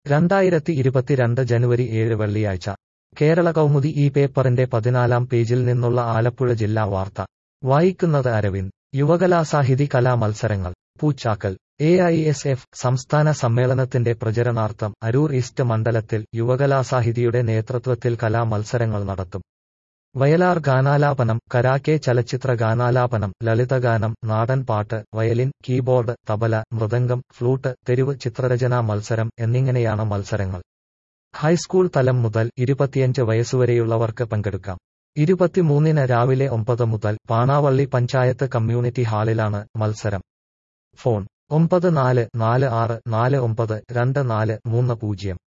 രണ്ടായിരത്തി ഇരുപത്തിരണ്ട് ജനുവരി ഏഴ് വെള്ളിയാഴ്ച കേരള കൗമുദി ഈ പേപ്പറിന്റെ പതിനാലാം പേജിൽ നിന്നുള്ള ആലപ്പുഴ ജില്ലാ വാർത്ത വായിക്കുന്നത് അരവിന്ദ് യുവകലാസാഹിതി കലാമത്സരങ്ങൾ Poochakkal A I S F സംസ്ഥാന സമ്മേളനത്തിന്റെ പ്രചരണാർത്ഥം അരൂർ ഈസ്റ്റ് മണ്ഡലത്തിൽ യുവകലാസാഹിതിയുടെ നേതൃത്വത്തിൽ കലാമത്സരങ്ങൾ നടത്തും വയലാർ ഗാനാലാപനം കരാക്കെ ചലച്ചിത്ര ഗാനാലാപനം ലളിതഗാനം നാടൻ പാട്ട് violin keyboard tabla mridangam flute തെരുവ് ചിത്രരചനാ മത്സരം എന്നിങ്ങനെയാണ് മത്സരങ്ങൾ ഹൈസ്കൂൾ തലം മുതൽ ഇരുപത്തിയഞ്ച് വയസ്സുവരെയുള്ളവർക്ക് പങ്കെടുക്കാം ഇരുപത്തിമൂന്നിന് രാവിലെ ഒമ്പത് മുതൽ പാണാവള്ളി പഞ്ചായത്ത് കമ്മ്യൂണിറ്റി ഹാളിലാണ് മത്സരം ഫോൺ ഒമ്പത് നാല് നാല് ആറ് നാല് ഒമ്പത് രണ്ട് നാല് മൂന്ന് പൂജ്യം